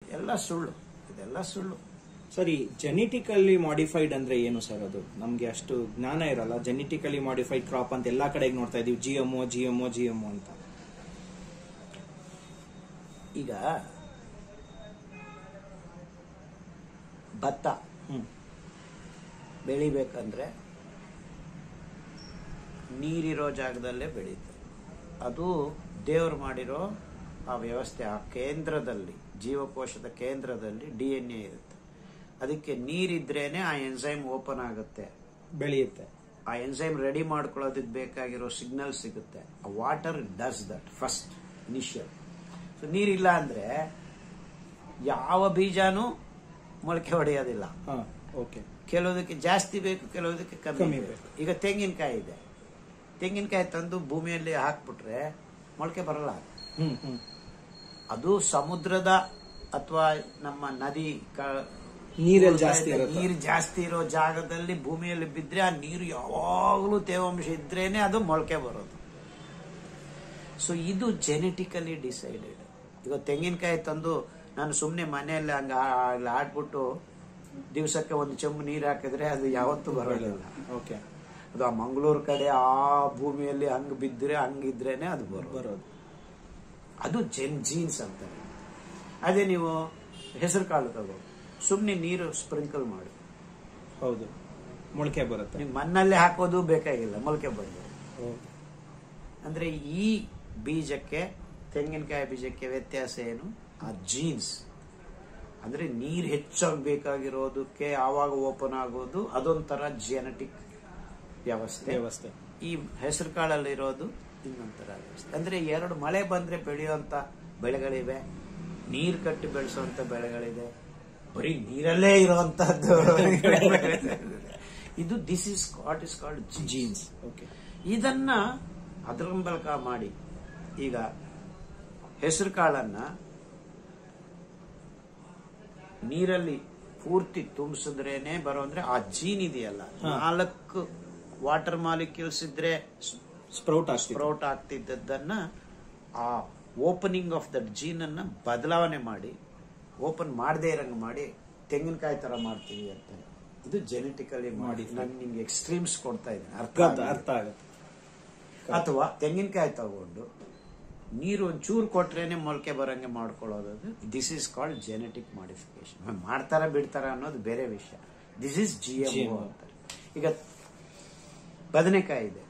ಎಲ್ಲ ಸುಳ್ಳು ಇದೆಲ್ಲ ಸುಳ್ಳು ಸರಿ ಜೆನೆಟಿಕಲಿ ಮಾಡಿಫೈಡ್ ಅಂದ್ರೆ ಏನು ಸರ್ ಅದು ನಮ್ಗೆ ಅಷ್ಟು ಜ್ಞಾನ ಇರಲ್ಲ ಜೆನೆಟಿಕಲಿ ಮಾಡಿಫೈಡ್ ಕ್ರಾಪ್ ಅಂತ ಎಲ್ಲಾ ಕಡೆಗೆ ನೋಡ್ತಾ ಇದೀವಿ G M G M G M ಅಂತ ಈಗ ಭತ್ತ ಹ್ಮ್ ಬೆಳಿಬೇಕಂದ್ರೆ ನೀರಿರೋ ಜಾಗದಲ್ಲೇ ಬೆಳೀತದೆ ಅದು ದೇವರು ಮಾಡಿರೋ ಆ ವ್ಯವಸ್ಥೆ ಆ ಕೇಂದ್ರದಲ್ಲಿ ಜೀವಕೋಶದ ಕೇಂದ್ರದಲ್ಲಿ ಡಿ ಎನ್ ಎ ಇರುತ್ತೆ ಅದಕ್ಕೆ ನೀರಿದ್ರೇನೆ ಆ ಎನ್ಸೈಮ್ ಓಪನ್ ಆಗುತ್ತೆ ಬೆಳೆಯುತ್ತೆ ಆ ಎನ್ಸೈಮ್ ರೆಡಿ ಮಾಡ್ಕೊಳ್ಳೋದಕ್ಕೆ ಬೇಕಾಗಿರೋ ಸಿಗ್ನಲ್ ಸಿಗುತ್ತೆ ಆ water does that first initial so ನೀರಿಲ್ಲ ಅಂದ್ರೆ ಯಾವ ಬೀಜನೂ ಮೊಳಕೆ ಹೊಡೆಯೋದಿಲ್ಲ ಹಾ ಓಕೆ ಕೆಲವುದಕ್ಕೆ ಜಾಸ್ತಿ ಬೇಕು ಕೆಲವುದಕ್ಕೆ ಕಮ್ಮಿ ಕಮ್ಮಿ ಬೇಕು ಈಗ ತೆಂಗಿನಕಾಯಿ ಇದೆ ತೆಂಗಿನಕಾಯಿ ತಂದು ಭೂಮಿಯಲ್ಲಿ ಹಾಕ್ಬಿಟ್ರೆ ಮೊಳಕೆ ಬರಲ್ಲ ಹ್ಮ್ ಹ್ಮ್ ಅದು ಸಮುದ್ರದ ಅಥವಾ ನಮ್ಮ ನದಿ ಕ- ನೀರಲ್ಲಿ ಜಾಸ್ತಿ ಇರುತ್ತೆ. ನೀರು ಜಾಸ್ತಿ ಇರೋ ಜಾಗದಲ್ಲಿ ಭೂಮಿಯಲ್ಲಿ ಬಿದ್ರೆ ಆ ನೀರು ಯಾವಾಗಲೂ ತೇವಾಂಶ ಇದ್ರೇನೆ ಅದು ಮೊಳಕೆ ಬರೋದು ಸೊ ಇದು ಜೆನೆಟಿಕಲಿ ಡಿಸೈಡೆಡ್ ಈಗ ತೆಂಗಿನಕಾಯಿ ತಂದು ನಾನು ಸುಮ್ಮನೆ ಮನೆಯಲ್ಲಿ ಹಂಗ ಅಲ್ಲಿ ಆಡ್ಬಿಟ್ಟು ದಿವಸಕ್ಕೆ ಒಂದು ಚೆಂಬು ನೀರು ಹಾಕಿದ್ರೆ ಅದು ಯಾವತ್ತೂ ಬರೋದಿಲ್ಲ ಓಕೆ ಅದು ಆ ಮಂಗಳೂರು ಕಡೆ ಆ ಭೂಮಿಯಲ್ಲಿ ಹಂಗ್ ಬಿದ್ದರೆ ಹಂಗಿದ್ರೇನೆ ಅದು ಬರೋದು ಬರೋದು ಅದು ಜೆನ್ ಜೀನ್ಸ್ ಅಂತಾರೆ ಅದೇ ನೀವು ಹೆಸರು ಕಾಳು ತಗೋ ಸುಮ್ಮನೆ ನೀರು ಸ್ಪ್ರಿಂಕಲ್ ಮಾಡಿ ಹೌದು ಮೊಳಕೆ ಬರುತ್ತೆ ನೀವು ಮಣ್ಣಲ್ಲೇ ಹಾಕೋದು ಬೇಕಾಗಿಲ್ಲ ಮೊಳಕೆ ಬರ್ಬೋದು ಓ, ಅಂದ್ರೆ ಈ ಬೀಜಕ್ಕೆ ತೆಂಗಿನಕಾಯಿ ಬೀಜಕ್ಕೆ ವ್ಯತ್ಯಾಸ ಏನು ಆ ಜೀನ್ಸ್ ಅಂದ್ರೆ ನೀರು ಹೆಚ್ಚಾಗಿ ಬೇಕಾಗಿರೋದಕ್ಕೆ ಆವಾಗ ಓಪನ್ ಆಗೋದು ಅದೊಂಥರ ಜೆನೆಟಿಕ್ ವ್ಯವಸ್ಥೆ ವ್ಯವಸ್ಥೆ ಈ ಹೆಸರು ಕಾಳಲ್ಲಿರೋದು ಇನ್ನೊಂಥರ ವ್ಯವಸ್ಥೆ ಅಂದ್ರೆ ಎರಡು ಮಳೆ ಬಂದ್ರೆ ಬೆಳೆಯುವಂತ ಬೆಳೆಗಳಿವೆ ನೀರು ಕಟ್ಟಿ ಬೆಳೆಸುವಂತ ಬೆಳೆಗಳಿದೆ ಬರೀ ನೀರಲ್ಲೇ ಇರುವಂತಹದ್ದು ಇದು this is what is called genes okay ಇದನ್ನ ಅದರ ಮೂಲಕ ಮಾಡಿ ಈಗ ಹೆಸರು ಕಾಳನ್ನ ನೀರಲ್ಲಿ ಪೂರ್ತಿ ತುಂಬಿಸಿದ್ರೇನೆ ಬರೋ ಅಂದ್ರೆ ಆ ಜೀನ್ ಇದೆಯಲ್ಲ ಹಾ. ನಾಲ್ಕು ವಾಟರ್ ಮಾಲಿಕ್ಯೂಲ್ಸ್ ಇದ್ರೆ ಸ್ಪ್ರೌಟ್ ಆಗ್ತಿದೆ ಸ್ಪ್ರೌಟ್ ಆಗ್ತಿದ್ದದ್ದನ್ನ ಆ ಓಪನಿಂಗ್ ಆಫ್ ದಟ್ ಜೀನ್ ಅನ್ನ ಬದಲಾವಣೆ ಮಾಡಿ ಓಪನ್ ಮಾಡದೇ ಇರಂಗ್ ಮಾಡಿ ತೆಂಗಿನಕಾಯಿ ತರ ಮಾಡ್ತೀವಿ ಅಂತ ಇದು ಜೆನೆಟಿಕಲಿ ಮಾಡಿ Modified. ನಾನು ನಿಮ್ಗೆ ಎಕ್ಸ್ಟ್ರೀಮ್ಸ್ ಕೊಡ್ತಾ ಇದ್ದೀನಿ ಅರ್ಥ ಗೊತ್ತು, ಆಗ್ಲಿ. ಅರ್ಥ ಆಗುತ್ತೆ ಅಥವಾ ತೆಂಗಿನಕಾಯಿ ತಗೊಂಡು ನೀರು ಒಂಚೂರು ಕೊಟ್ರೇನೆ ಮೊಳಕೆ ಬರಂಗೆ ಮಾಡ್ಕೊಳ್ಳೋದು this is called genetic modification ಮಾಡ್ತಾರ ಬಿಡ್ತಾರ ಅನ್ನೋದು ಬೇರೆ ವಿಷಯ this is G M GMO. ಅಂತಾರೆ ಈಗ ಬದನೆಕಾಯಿ ಇದೆ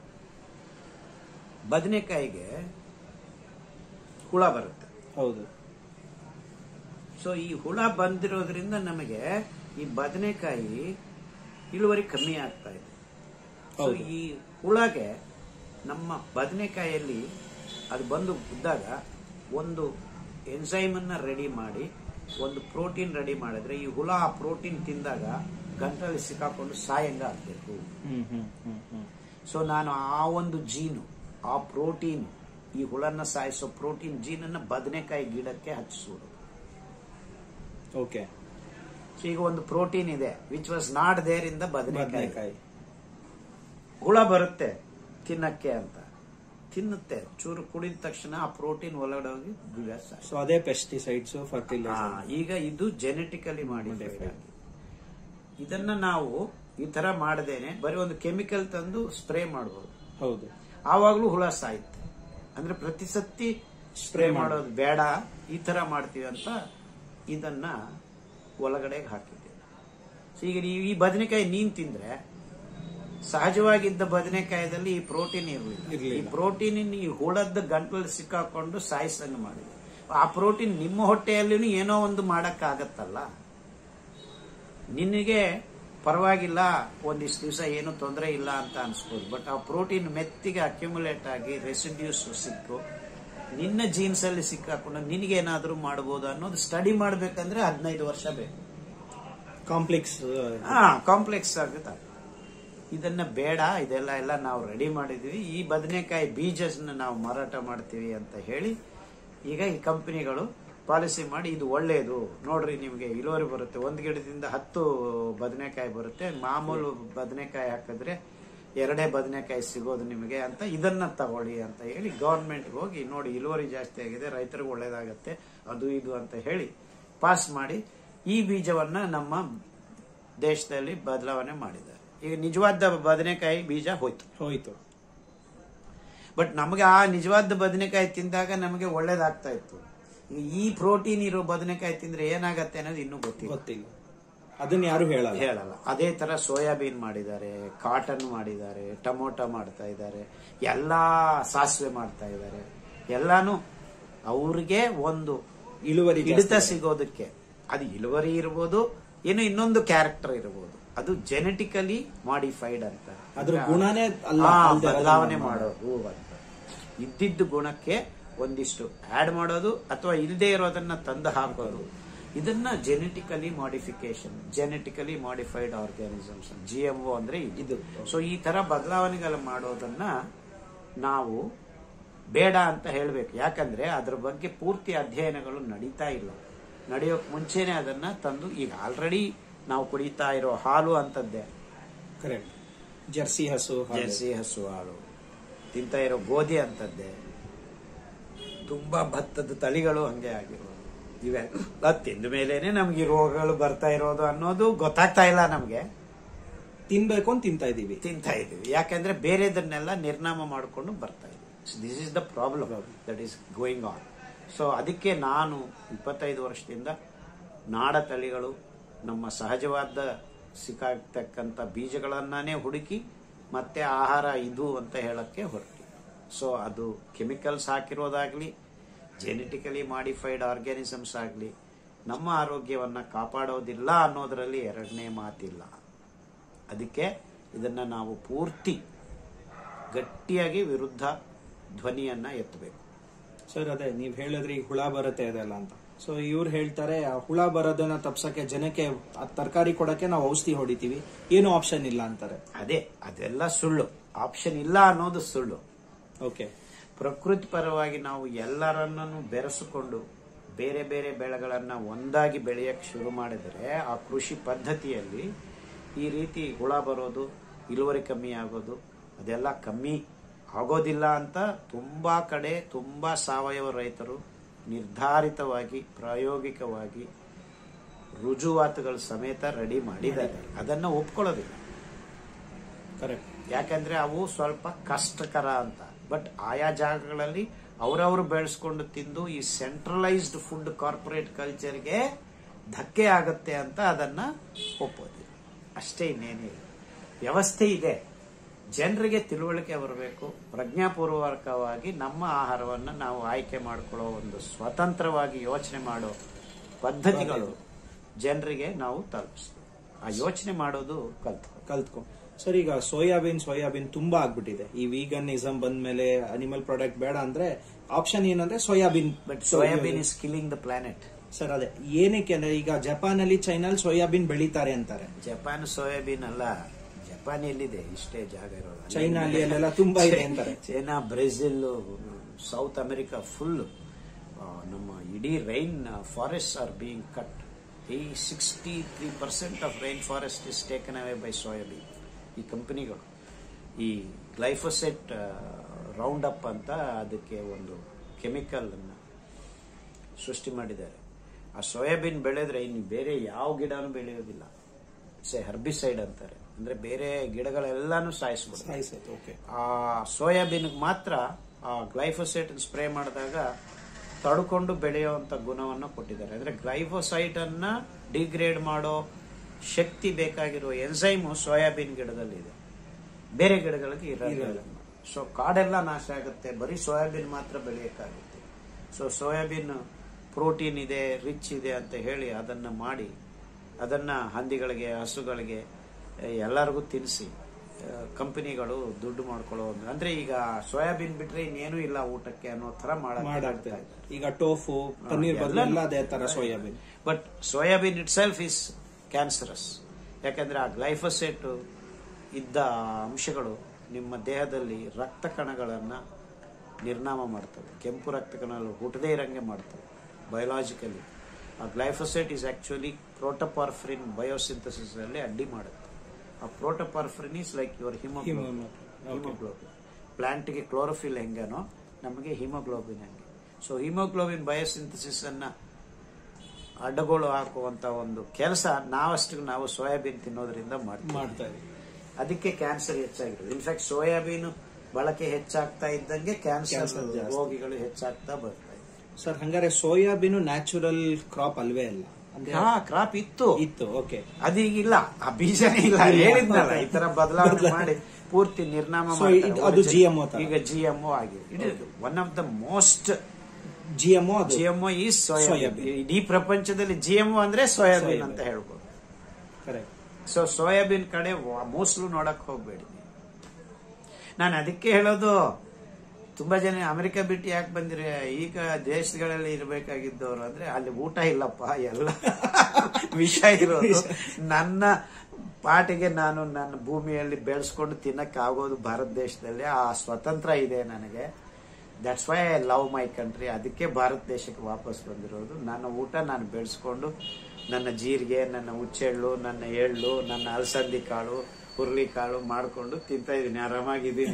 ಬದನೆಕಾಯಿಗೆ ಹುಳ ಬರುತ್ತೆ ಹೌದು ಸೊ ಈ ಹುಳ ಬಂದಿರೋದ್ರಿಂದ ನಮಗೆ ಈ ಬದನೆಕಾಯಿ ಇಳುವರಿ ಕಮ್ಮಿ ಆಗ್ತಾ ಇದೆ ಸೊ ಹೌದು. ಈ ಹುಳಗೆ ನಮ್ಮ ಬದನೆಕಾಯಲ್ಲಿ ಅದು ಬಂದು ಇದ್ದಾಗ ಒಂದು ಎನ್ಸೈಮ್ ಅನ್ನ ರೆಡಿ ಮಾಡಿ ಒಂದು ಪ್ರೋಟೀನ್ ರೆಡಿ ಮಾಡಿದ್ರೆ ಈ ಹುಳ ಆ ಪ್ರೋಟೀನ್ ತಿಂದಾಗ ಗಂಟಲಲ್ಲಿ ಸಿಕ್ಕಾಕೊಂಡು ಸಾಯಂಗ ಆಗ್ಬೇಕು ಹ್ಮ್ ಹ್ಮ್ ಹ್ಮ್ ಹ್ಮ್ ಸೊ ನಾನು ಆ ಒಂದು ಜೀನು ಆ ಪ್ರೋಟೀನ್ ಈ ಹುಳನ್ನ ಸಾಯಿಸೋ ಪ್ರೋಟೀನ್ ಜೀನನ್ನ ಬದನೆಕಾಯಿ ಗಿಡಕ್ಕೆ ಹಚ್ಚಿಸೋದು ಓಕೆ ಸೊ ಈಗ ಒಂದು ಪ್ರೋಟೀನ್ ಇದೆ which was not there in the ಬದನೆಕಾಯಿ ಬದನೆಕಾಯಿ ಹುಳ ಬರುತ್ತೆ ತಿನ್ನಕ್ಕೆ ಅಂತ ತಿನ್ನುತ್ತೆ ಚೂರು ಕುಡಿದ ತಕ್ಷಣ ಆ ಪ್ರೋಟೀನ್ ಒಳಗಡೆ ಹೋಗಿ ಗಿಡ ಸಾಯ್ತು. ಸೊ ಅದೇ ಪೆಸ್ಟಿಸೈಡ್ಸ್ ಆ, ಫರ್ಟಿಲೈಸರ್ ಈಗ ಇದು ಜೆನೆಟಿಕಲಿ ಮಾಡಿ Modified. ಇದನ್ನ ನಾವು ಈ ತರ ಮಾಡದೇನೆ ಬರೀ ಒಂದು ಕೆಮಿಕಲ್ ತಂದು ಸ್ಪ್ರೇ ಮಾಡಬಹುದು ಹೌದು ಆವಾಗ್ಲೂ ಹುಳ ಸಾಯುತ್ತೆ ಅಂದ್ರೆ ಪ್ರತಿ ಸತಿ ಸ್ಪ್ರೇ Spray ಮಾಡೋದು ಬೇಡ ಈ ತರ ಮಾಡ್ತೀವಿ ಅಂತ ಇದನ್ನ ಒಳಗಡೆ ಹಾಕಿದ್ದೇವೆ ಸೊ ಈಗ ನೀವು ಈ ಬದನೆಕಾಯಿ ನೀನ್ ತಿಂದ್ರೆ ಸಹಜವಾಗಿದ್ದ ಬದನೆಕಾಯದಲ್ಲಿ ಈ ಪ್ರೋಟೀನ್ ಇರಲಿಲ್ಲ ಇರ್ಲಿಲ್ಲ. ಈ ಪ್ರೋಟೀನ್ ಈ ಹುಳದ ಗಂಟಲಲ್ಲಿ ಸಿಕ್ಕಾಕೊಂಡು ಸಾಯಿಸಂಗ್ ಮಾಡಿದೆ ಆ ಪ್ರೋಟೀನ್ ನಿಮ್ಮ ಹೊಟ್ಟೆಯಲ್ಲಿನೂ ಏನೋ ಒಂದು ಮಾಡಕ್ಕಾಗತ್ತಲ್ಲ ನಿನಗೆ ಪರವಾಗಿಲ್ಲ ಒಂದಿಷ್ಟು ದಿವಸ ಏನು ತೊಂದರೆ ಇಲ್ಲ ಅಂತ ಅನ್ಸ್ಬೋದು ಬಟ್ ಆ ಪ್ರೋಟೀನ್ ಮೆತ್ತಿಗೆ ಅಕ್ಯುಮುಲೇಟ್ ಆಗಿ ರೆಸಿಡ್ಯೂಸ್ ಸಿಕ್ಕು ನಿನ್ನ ಜೀನ್ಸ್ ಅಲ್ಲಿ ಸಿಕ್ಕಾಕೊಂಡು ನಿನಗೇನಾದ್ರೂ ಮಾಡಬಹುದು ಅನ್ನೋದು ಸ್ಟಡಿ ಮಾಡ್ಬೇಕಂದ್ರೆ ಹದಿನೈದು ವರ್ಷ ಬೇಕು ಕಾಂಪ್ಲೆಕ್ಸ್ ಹಾ ಕಾಂಪ್ಲೆಕ್ಸ್ ಆಗುತ್ತೆ ಇದನ್ನ ಬೇಡ ಇದೆಲ್ಲ ಎಲ್ಲ ನಾವು ರೆಡಿ ಮಾಡಿದ್ವಿ ಈ ಬದನೆಕಾಯಿ ಬೀಜಸ್ನ ನಾವು ಮಾರಾಟ ಮಾಡ್ತೀವಿ ಅಂತ ಹೇಳಿ ಈಗ ಈ ಕಂಪನಿಗಳು ಪಾಲಿಸಿ ಮಾಡಿ ಇದು ಒಳ್ಳೆಯದು ನೋಡ್ರಿ ನಿಮಗೆ ಇಳುವರಿ ಬರುತ್ತೆ ಒಂದು ಗಿಡದಿಂದ ಹತ್ತು ಬದನೆಕಾಯಿ ಬರುತ್ತೆ ಮಾಮೂಲು ಬದನೆಕಾಯಿ ಹಾಕಿದ್ರೆ ಎರಡೇ ಬದನೆಕಾಯಿ ಸಿಗೋದು ನಿಮಗೆ ಅಂತ ಇದನ್ನ ತಗೊಳ್ಳಿ ಅಂತ ಹೇಳಿ ಗವರ್ಮೆಂಟ್ಗೆ ಹೋಗಿ ನೋಡಿ ಇಳುವರಿ ಜಾಸ್ತಿ ಆಗಿದೆ ರೈತರಿಗೆ ಒಳ್ಳೇದಾಗತ್ತೆ ಅದು ಇದು ಅಂತ ಹೇಳಿ ಪಾಸ್ ಮಾಡಿ ಈ ಬೀಜವನ್ನ ನಮ್ಮ ದೇಶದಲ್ಲಿ ಬದಲಾವಣೆ ಮಾಡಿದ್ದಾರೆ ಈಗ ನಿಜವಾದ ಬದನೆಕಾಯಿ ಬೀಜ ಹೋಯ್ತು ಹೋಯ್ತು ಬಟ್ ನಮಗೆ ಆ ನಿಜವಾದ ಬದನೆಕಾಯಿ ತಿಂದಾಗ ನಮಗೆ ಒಳ್ಳೇದಾಗ್ತಾ ಇತ್ತು ಈಗ ಈ ಪ್ರೋಟೀನ್ ಇರೋ ಬದನೆಕಾಯಿ ತಿಂದ್ರೆ ಏನಾಗತ್ತೆ ಅನ್ನೋದು ಇನ್ನೂ ಗೊತ್ತಿಲ್ಲ ಗೊತ್ತಿಲ್ಲ ಅದನ್ನ ಯಾರು ಹೇಳಲ್ಲ ಹೇಳಲ್ಲ ಅದೇ ತರ ಸೋಯಾಬೀನ್ ಮಾಡಿದ್ದಾರೆ ಕಾಟನ್ ಮಾಡಿದ್ದಾರೆ ಟೊಮೊಟೊ ಮಾಡ್ತಾ ಇದ್ದಾರೆ ಎಲ್ಲಾ ಸಾಸಿವೆ ಮಾಡ್ತಾ ಇದ್ದಾರೆ ಎಲ್ಲಾನು ಅವ್ರಿಗೆ ಒಂದು ಇಳುವರಿ ಜಾಸ್ತಿ ಹಿಡಿತ ಸಿಗೋದಕ್ಕೆ ಅದು ಇಳುವರಿ ಇರ್ಬೋದು ಏನು ಇನ್ನೊಂದು ಕ್ಯಾರೆಕ್ಟರ್ ಇರ್ಬೋದು ಅದು ಜೆನೆಟಿಕಲಿ ಮಾಡಿಫೈಡ್ ಅಂತ ಅದ್ರ ಗುಣನೇ ಅಲ್ಲ ಹಾ, ಅಲ್ದೇ ಇರೋದನ್ನ ಬದಲಾವಣೆ ಮಾಡೋದು. ಮಾಡೋದು ಅಂತ ಇದ್ದಿದ್ದು ಗುಣಕ್ಕೆ ಒಂದಿಷ್ಟು ಆಡ್ ಮಾಡೋದು ಅಥವಾ ಇಲ್ಲದೆ ಇರೋದನ್ನ ತಂದು ಹಾಕೋದು ಇದನ್ನ genetically modification genetically modified organisms G M ಅಂದ್ರೆ ಇದು ಸೊ ಈ ತರ ಬದಲಾವಣೆಗಳು ಮಾಡೋದನ್ನ ನಾವು ಬೇಡ ಅಂತ ಹೇಳ್ಬೇಕು ಯಾಕಂದ್ರೆ ಅದ್ರ ಬಗ್ಗೆ ಪೂರ್ತಿ ಅಧ್ಯಯನಗಳು ನಡೀತಾ ಇಲ್ಲ ನಡೆಯೋಕ್ ಮುಂಚೆನೆ ಅದನ್ನ ತಂದು ಈಗ ಆಲ್ರೆಡಿ ನಾವು ಕುಡಿತಾ ಇರೋ ಹಾಲು ಅಂತದ್ದೇ ಕರೆಕ್ಟ್ ಜರ್ಸಿ ಹಸು ಹಾಲು. ಜರ್ಸಿ ಹಸು ಹಾಲು ತಿಂತಾ ಇರೋ ಗೋಧಿ ಅಂತದ್ದೇ ತುಂಬಾ ಭತ್ತದ ತಳಿಗಳು ಹಂಗೆ ಆಗಿರೋದು ಇವೆಲ್ಲ ತಿಂದ ಮೇಲೇನೆ ನಮ್ಗೆ ಈ ರೋಗಗಳು ಬರ್ತಾ ಇರೋದು ಅನ್ನೋದು ಗೊತ್ತಾಗ್ತಾ ಇಲ್ಲ ನಮ್ಗೆ ತಿನ್ಬೇಕು ಅಂತ ತಿಂತಾ ಇದೀವಿ ತಿಂತಾ ಇದೀವಿ ಯಾಕಂದ್ರೆ ಬೇರೆದನ್ನೆಲ್ಲ ನಿರ್ನಾಮ ಮಾಡಿಕೊಂಡು ಬರ್ತಾ ಇದೀವಿ this is the problem that is going on so ಅದಕ್ಕೆ ನಾನು ಇಪ್ಪತ್ತೈದು ವರ್ಷದಿಂದ ನಾಡ ತಳಿಗಳು ನಮ್ಮ ಸಹಜವಾದ ಸಿಕ್ಕಾಗ್ತಕ್ಕಂಥ ಬೀಜಗಳನ್ನೇ ಹುಡುಕಿ ಮತ್ತೆ ಆಹಾರ ಇದು ಅಂತ ಹೇಳಕ್ಕೆ ಹೊರಟಿ ಸೊ ಅದು ಕೆಮಿಕಲ್ಸ್ ಹಾಕಿರೋದಾಗ್ಲಿ ಜೆನೆಟಿಕಲಿ ಮಾಡಿಫೈಡ್ ಆರ್ಗ್ಯಾನಿಸಮ್ಸ್ ಆಗಲಿ ನಮ್ಮ ಆರೋಗ್ಯವನ್ನ ಕಾಪಾಡೋದಿಲ್ಲ ಅನ್ನೋದರಲ್ಲಿ ಎರಡನೇ ಮಾತಿಲ್ಲ ಅದಕ್ಕೆ ಇದನ್ನ ನಾವು ಪೂರ್ತಿ ಗಟ್ಟಿಯಾಗಿ ವಿರುದ್ಧ ಧ್ವನಿಯನ್ನ ಎತ್ತಬೇಕು ಸರ್ ಅದೇ ನೀವ್ ಹೇಳಿದ್ರಿ ಈಗ ಹುಳ ಬರುತ್ತೆ ಅದೆಲ್ಲ ಅಂತ ಸೊ ಇವ್ರು ಹೇಳ್ತಾರೆ ಆ ಹುಳ ಬರೋದನ್ನ ತಪ್ಸಕ್ಕೆ ಜನಕ್ಕೆ ಆ ತರಕಾರಿ ಕೊಡಕ್ಕೆ ನಾವು ಔಷಧಿ ಹೊಡಿತೀವಿ ಏನು ಆಪ್ಷನ್ ಇಲ್ಲ ಅಂತಾರೆ ಅದೇ ಅದೆಲ್ಲ ಸುಳ್ಳು ಆಪ್ಷನ್ ಇಲ್ಲ ಅನ್ನೋದು ಸುಳ್ಳು ಓಕೆ ಪ್ರಕೃತಿ ಪರವಾಗಿ ನಾವು ಎಲ್ಲರನ್ನೂ ಬೆರೆಸಿಕೊಂಡು ಬೇರೆ ಬೇರೆ ಬೆಳೆಗಳನ್ನ ಒಂದಾಗಿ ಬೆಳೆಯಕ್ಕೆ ಶುರು ಮಾಡಿದರೆ ಆ ಕೃಷಿ ಪದ್ಧತಿಯಲ್ಲಿ ಈ ರೀತಿ ಹುಳ ಬರೋದು ಇಳುವರಿ ಕಮ್ಮಿ ಆಗೋದು ಅದೆಲ್ಲ ಕಮ್ಮಿ ಆಗೋದಿಲ್ಲ ಅಂತ ತುಂಬಾ ಕಡೆ ತುಂಬಾ ಸಾವಯವ ರೈತರು ನಿರ್ಧಾರಿತವಾಗಿ ಪ್ರಾಯೋಗಿಕವಾಗಿ ರುಜುವಾತುಗಳ ಸಮೇತ ರೆಡಿ ಮಾಡಿದ್ದಾರೆ ಅದನ್ನ ಒಪ್ಕೊಳ್ಳೋದಿಲ್ಲ ಕರೆಕ್ಟ್ ಯಾಕಂದ್ರೆ ಅವು ಸ್ವಲ್ಪ ಕಷ್ಟಕರ ಅಂತ ಬಟ್ ಆಯಾ ಜಾಗಗಳಲ್ಲಿ ಅವರವರು ಬೆಳೆಸ್ಕೊಂಡು ತಿಂದು ಈ ಸೆಂಟ್ರಲೈಸ್ಡ್ ಫುಡ್ ಕಾರ್ಪೊರೇಟ್ ಕಲ್ಚರ್ಗೆ ಧಕ್ಕೆ ಆಗುತ್ತೆ ಅಂತ ಅದನ್ನ ಒಪ್ಪೋದಿಲ್ಲ ಅಷ್ಟೇ ಇನ್ನೇನಿಲ್ಲ ವ್ಯವಸ್ಥೆ ಇದೆ ಜನರಿಗೆ ತಿಳುವಳಿಕೆ ಬರಬೇಕು ಪ್ರಜ್ಞಾಪೂರ್ವಕವಾಗಿ ನಮ್ಮ ಆಹಾರವನ್ನು ನಾವು ಆಯ್ಕೆ ಮಾಡಿಕೊಳ್ಳೋ ಒಂದು ಸ್ವತಂತ್ರವಾಗಿ ಯೋಚನೆ ಮಾಡೋ ಪದ್ಧತಿಗಳು ಜನರಿಗೆ ನಾವು ತಲುಪಿಸ್ತೀವಿ ಆ ಯೋಚನೆ ಮಾಡೋದು ಕಲ್ತು ಕಲ್ತ್ಕೊ ಸರ್ ಈಗ ಸೋಯಾಬೀನ್ ಸೋಯಾಬೀನ್ ತುಂಬಾ ಆಗ್ಬಿಟ್ಟಿದೆ ಈ ವೀಗನಿಸಮ್ ಬಂದ್ಮೇಲೆ ಅನಿಮಲ್ ಪ್ರಾಡಕ್ಟ್ ಬೇಡ ಅಂದ್ರೆ ಆಪ್ಷನ್ ಏನಂದ್ರೆ soybean but soybean is killing the planet sir ಅದೇ ಏನಕ್ಕೆ ಅಂದ್ರೆ ಈಗ ಜಪಾನ್ ಅಲ್ಲಿ ಚೈನಲ್ಲಿ ಸೋಯಾಬೀನ್ ಬೆಳೀತಾರೆ ಅಂತಾರೆ ಜಪಾನ್ ಸೋಯಾಬೀನ್ ಅಲ್ಲ ಜಪಾನ್ ಎಲ್ಲಿದೆ ಇಷ್ಟೇ ಜಾಗ ಇರೋದು ಚೈನಾ ಅಲ್ಲಿ ಅಲ್ಲೆಲ್ಲ ತುಂಬಾ ಇದೆ ಅಂತಾರೆ China Brazil South America full ನಮ್ಮ ಇಡೀ rain forest are being cut ಈ sixty three percent of rain forest is taken away by soybean ಈ ಕಂಪನಿಗಳು ಈ ಗ್ಲೈಫೋಸೆಟ್ ರೌಂಡ್ ಅಪ್ ಅಂತ ಅದಕ್ಕೆ ಒಂದು ಕೆಮಿಕಲ್ ಅನ್ನ ಸೃಷ್ಟಿ ಮಾಡಿದ್ದಾರೆ ಆ ಸೋಯಾಬೀನ್ ಬೆಳೆದ್ರೆ ಇನ್ನು ಬೇರೆ ಯಾವ ಗಿಡನೂ ಬೆಳೆಯೋದಿಲ್ಲ ಸೇ ಹರ್ಬಿಸೈಡ್ ಅಂತಾರೆ ಅಂದ್ರೆ ಬೇರೆ ಗಿಡಗಳೆಲ್ಲಾನು ಸಾಯಿಸ್ಬಿಡುತ್ತೆ ಸಾಯಿಸೋದು ಓಕೆ ಆ ಸೋಯಾಬೀನ್ ಮಾತ್ರ ಆ ಗ್ಲೈಫೋಸೈಟ್ ಸ್ಪ್ರೇ ಮಾಡಿದಾಗ ತಡ್ಕೊಂಡು ಬೆಳೆಯುವಂತ ಗುಣವನ್ನು ಕೊಟ್ಟಿದ್ದಾರೆ ಅಂದ್ರೆ ಗ್ಲೈಫೋಸೈಟ್ ಅನ್ನ ಡಿಗ್ರೇಡ್ ಮಾಡೋ ಶಕ್ತಿ ಬೇಕಾಗಿರೋ ಎನ್ಸೈಮು ಸೋಯಾಬೀನ್ ಗಿಡದಲ್ಲಿ ಇದೆ ಬೇರೆ ಗಿಡಗಳಿಗೆ ಇರೋದಿಲ್ಲ ಸೊ ಕಾಡೆಲ್ಲ ನಾಶ ಆಗುತ್ತೆ ಬರೀ ಸೋಯಾಬೀನ್ ಮಾತ್ರ ಬೆಳೆಯಕ್ಕಾಗುತ್ತೆ ಸೊ ಸೋಯಾಬೀನ್ ಪ್ರೋಟೀನ್ ಇದೆ ರಿಚ್ ಇದೆ ಅಂತ ಹೇಳಿ ಅದನ್ನ ಮಾಡಿ ಅದನ್ನ ಹಂದಿಗಳಿಗೆ ಹಸುಗಳಿಗೆ ಎಲ್ಲರಿಗೂ ತಿನ್ನಿಸಿ ಕಂಪನಿಗಳು ದುಡ್ಡು ಮಾಡ್ಕೊಳ್ಳೋ ಒಂದು- ಅಂದ್ರೆ ಈಗ ಸೋಯಾಬೀನ್ ಬಿಟ್ರೆ ಇನ್ನೇನು ಇಲ್ಲ ಊಟಕ್ಕೆ ಅನ್ನೋ ತರ ಮಾಡಾಗ್ತಾ ಇದೆ ಈಗ ಟೋಫು ಪನ್ನೀರ್ ಬದಲು ಎಲ್ಲ ಅದೇ ತರ soybean but soybean itself is cancerous ಯಾಕಂದ್ರೆ ಆ ಗ್ಲೈಫೋಸೇಟ್ ಇದ್ದ ಅಂಶಗಳು ನಿಮ್ಮ ದೇಹದಲ್ಲಿ ರಕ್ತ ಕಣಗಳನ್ನ ನಿರ್ನಾಮ ಮಾಡ್ತವೆ ಕೆಂಪು ರಕ್ತ ಕಣಗಳು ಹುಟ್ಟದೇ ಇರಂಗೆ ಮಾಡ್ತವೆ ಬಯೋಲಾಜಿಕಲಿ ಆ glyphosate is actually protoporphyrin biosynthesis ಅಲ್ಲಿ ಅಡ್ಡಿ ಮಾಡುತ್ತೆ ಆ protoporphyrin is like your hemoglobin hemoglobin ಪ್ಲಾಂಟ್ಗೆ ಕ್ಲೋರೋಫಿಲ್ ಹೆಂಗನೋ ನಮಗೆ ಹಿಮೋಗ್ಲೋಬಿನ್ ಹಂಗೆ ಸೊ ಹಿಮೋಗ್ಲೋಬಿನ್ ಬಯೋಸಿಂಥಸಿಸ್ ಅನ್ನ ಅಡ್ಡಗೋಳು ಹಾಕುವಂತ ಒಂದು ಕೆಲಸ ನಾವಷ್ಟು ನಾವು ಸೋಯಾಬೀನ್ ತಿನ್ನೋದ್ರಿಂದ ಮಾಡ್ತೀವಿ ಮಾಡ್ತಾ ಇದ್ದೀವಿ ಅದಕ್ಕೆ ಕ್ಯಾನ್ಸರ್ ಹೆಚ್ಚಾಗಿರೋದು ಇನ್ಫ್ಯಾಕ್ಟ್ ಸೋಯಾಬೀನ್ ಬಳಕೆ ಹೆಚ್ಚಾಗ್ತಾ ಇದ್ದಂಗೆ ಕ್ಯಾನ್ಸರ್ Cancer ಜಾಸ್ತಿ. ರೋಗಿಗಳು ಹೆಚ್ಚಾಗ್ತಾ ಬರ್ತಾ ಇದೆ ಸರ್ ಹಂಗಾರೆ ಸೋಯಾಬೀನು ನ್ಯಾಚುರಲ್ ಕ್ರಾಪ್ ಅಲ್ವೇ ಅಲ್ಲ ಅಂದ್ರೆ ಹಾ ಕ್ರಾಪ್ ಇತ್ತು ಇತ್ತು ಓಕೆ ಅದೀಗ ಇಲ್ಲ ಆ ಬೀಜನೇ ಇಲ್ಲ ಹೇಳಿದ್ನಲ್ಲ ಈ ತರ ಬದಲಾವಣೆ ಮಾಡಿ ಪೂರ್ತಿ ನಿರ್ನಾಮ So, ಮಾಡ್ತಾರೆ. ಇದು- ಅದು GMO ತರ. ಈಗ ಜಿಎಂಒ ಆಗಿದೆ it one of the most G M ಅದು ಜಿಎಂಒ ಈಸ್ ಸೋಯಾಬೀನ್ ಸೋಯಾಬೀನ್. ಇಡೀ ಪ್ರಪಂಚದಲ್ಲಿ ಜಿಎಂಒ ಅಂದ್ರೆ ಸೋಯಾಬೀನ್ ಸೋಯಾಬೀನ್. ಅಂತ ಹೇಳ್ಬೋದು ಕರೆಕ್ಟ್ ಸೊ ಸೋಯಾಬೀನ್ ಕಡೆ ಮೋಸ್ಟ್ಲು ನೋಡಕ್ ಹೋಗ್ಬೇಡಿ ನಾನು ಅದಕ್ಕೆ ಹೇಳೋದು ತುಂಬಾ ಜನ ಅಮೆರಿಕ ಬಿಟ್ಟು ಯಾಕೆ ಬಂದಿರಿ ಈಗ ದೇಶಗಳಲ್ಲಿ ಇರಬೇಕಾಗಿದ್ದವರು ಅಂದ್ರೆ ಅಲ್ಲಿ ಊಟ ಇಲ್ಲಪ್ಪ ಎಲ್ಲ ವಿಷ ಇರೋದು ನನ್ನ ಪಾಟಿಗೆ ನಾನು ನನ್ನ ಭೂಮಿಯಲ್ಲಿ ಬೆಳೆಸ್ಕೊಂಡು ತಿನ್ನಕ್ ಆಗೋದು ಭಾರತ ದೇಶದಲ್ಲಿ ಆ ಸ್ವತಂತ್ರ ಇದೆ ನನಗೆ that's why I love my country ಅದಕ್ಕೆ ಭಾರತ ದೇಶಕ್ಕೆ ವಾಪಸ್ ಬಂದಿರೋದು ನನ್ನ ಊಟ ನಾನು ಬೆಳೆಸ್ಕೊಂಡು ನನ್ನ ಜೀರಿಗೆ ನನ್ನ ಹುಚ್ಚೆಳ್ಳು ನನ್ನ ಎಳ್ಳು ನನ್ನ ಅಲಸಂದಿ ಕಾಳು ಹುರುಳಿ ಕಾಳು ಮಾಡ್ಕೊಂಡು ತಿಂತಾ ಇದೀನಿ ಆರಾಮಾಗಿದ್ದೀನಿ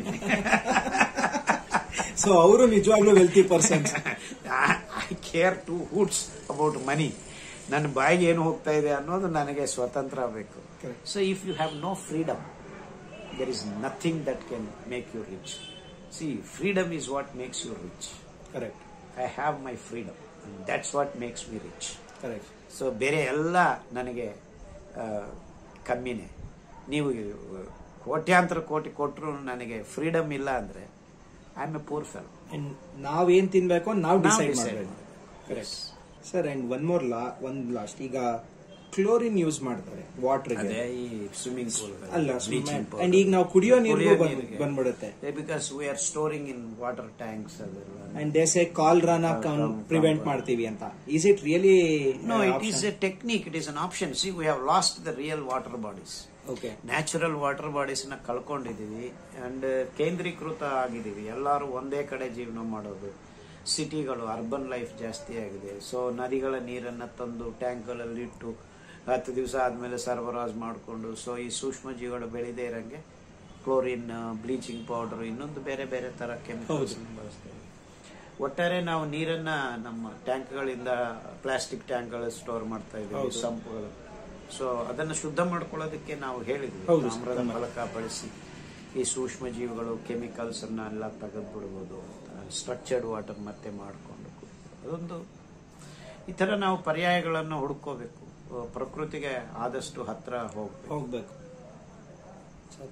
ಸೊ ಅವರು ನಿಜವಾಗ್ಲೂ wealthy persons I care two hoots about money ನನ್ನ ಬಾಯಿಗೆ ಏನು ಹೋಗ್ತಾ ಇದೆ ಅನ್ನೋದು ನನಗೆ ಸ್ವತಂತ್ರ ಬೇಕು Correct. So if you have no freedom there is nothing that can make you rich see freedom is what makes you rich correct I have my freedom that's what makes me rich correct so ಬೇರೆ ಎಲ್ಲ ನನಗೆ ಆ, ಕಮ್ಮಿನೇ ನೀವು ಕೋಟ್ಯಾಂತರ ಕೋಟಿ ಕೊಟ್ಟರು ನನಗೆ ಫ್ರೀಡಮ್ ಇಲ್ಲ ಅಂದ್ರೆ I am a poor fellow ನಾವೇನ್ ತಿನ್ಬೇಕು ನಾವು ನಾವ್ ಡಿಸೈಡ್ decide ಮಾಡಬೇಕು ಮಾಡ್ಬೇಕು. Correct sir and one more law ಒಂದ್ ಲಾಸ್ಟ್ ಈಗ ಕ್ಲೋರಿನ್ ಯೂಸ್ ಮಾಡ್ತಾರೆ ವಾಟರ್ ಅದೇ ಈ ಸ್ವಿಮ್ಮಿಂಗ್ ಪೂಲ್ ಅಲ್ಲ ಅಂಡ್ ಈಗ ನಾವು ಕುಡಿಯೋ ನೀರಿಗೂ ಬಂದ್ಬಿಡುತ್ತೆ because we are storing in water tanks ಅದೆಲ್ಲ ಅಂಡ್ ದೇ ಸೇ ಕಾಲ್ರಾನ ಪ್ರಿವೆಂಟ್ ಮಾಡ್ತೀವಿ ಅಂತ is it really no it is a technique it is an option see we have lost the real water bodies okay natural water bodies ನ ಕಳ್ಕೊಂಡಿದೀವಿ and ಕೇಂದ್ರೀಕೃತ ಆಗಿದೀವಿ ಎಲ್ಲರೂ ಒಂದೇ ಕಡೆ ಜೀವನ ಮಾಡೋದು ಸಿಟಿಗಳು ಅರ್ಬನ್ ಲೈಫ್ ಜಾಸ್ತಿ ಆಗಿದೆ ಸೊ ನದಿಗಳ ನೀರನ್ನ ತಂದು ಟ್ಯಾಂಕ್ಗಳಲ್ಲಿ ಇಟ್ಟು ಹತ್ತು ದಿವಸ ಆದ್ಮೇಲೆ ಸರಬರಾಜು ಮಾಡಿಕೊಂಡು ಸೊ ಈ ಸೂಕ್ಷ್ಮ ಜೀವಿಗಳು ಬೆಳೆದೇ ಇರಂಗೆ ಕ್ಲೋರಿನ್ ಬ್ಲೀಚಿಂಗ್ ಪೌಡರ್ ಇನ್ನೊಂದು ಬೇರೆ ಬೇರೆ ತರ ಕೆಮಿಕಲ್ಸ್ ಬಳಸ್ತೇವೆ ಒಟ್ಟಾರೆ ನಾವು ನೀರನ್ನ ನಮ್ಮ ಟ್ಯಾಂಕ್ಗಳಿಂದ ಪ್ಲಾಸ್ಟಿಕ್ ಟ್ಯಾಂಕ್ಗಳು ಸ್ಟೋರ್ ಮಾಡ್ತಾ ಇದ್ದೀವಿ ಹೌದು. ಸಂಪುಗಳು ಸೊ ಅದನ್ನು ಶುದ್ಧ ಮಾಡ್ಕೊಳ್ಳೋದಕ್ಕೆ ನಾವು ಹೇಳಿದ್ವಿ ಹೌದು, ತಾಮ್ರದ ಫಲಕ ಬಳಸಿ ಈ ಸೂಕ್ಷ್ಮ ಜೀವಿಗಳು ಕೆಮಿಕಲ್ಸ್ ಅನ್ನ ಎಲ್ಲ ತೆಗೆದು ಬಿಡ್ಬೋದು ಸ್ಟ್ರಕ್ಚರ್ಡ್ ವಾಟರ್ ಮತ್ತೆ ಮಾಡಿಕೊಂಡು ಅದೊಂದು ಈ ತರ ನಾವು ಪರ್ಯಾಯಗಳನ್ನು ಹುಡ್ಕೋಬೇಕು ಅಹ್, ಪ್ರಕೃತಿಗೆ ಆದಷ್ಟು ಹತ್ರ ಹೋಗ್ಬೇಕು ಹೋಗ್ಬೇಕು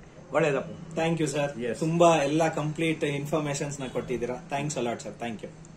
ಒಳ್ಳೇದಪ್ಪ ಥ್ಯಾಂಕ್ ಯು ಸರ್ Yes. ತುಂಬಾ ಎಲ್ಲ ಕಂಪ್ಲೀಟ್ ಇನ್ಫಾರ್ಮೇಶನ್ಸ್ ನ ಕೊಟ್ಟಿದ್ದೀರಾ thanks a lot sir thank you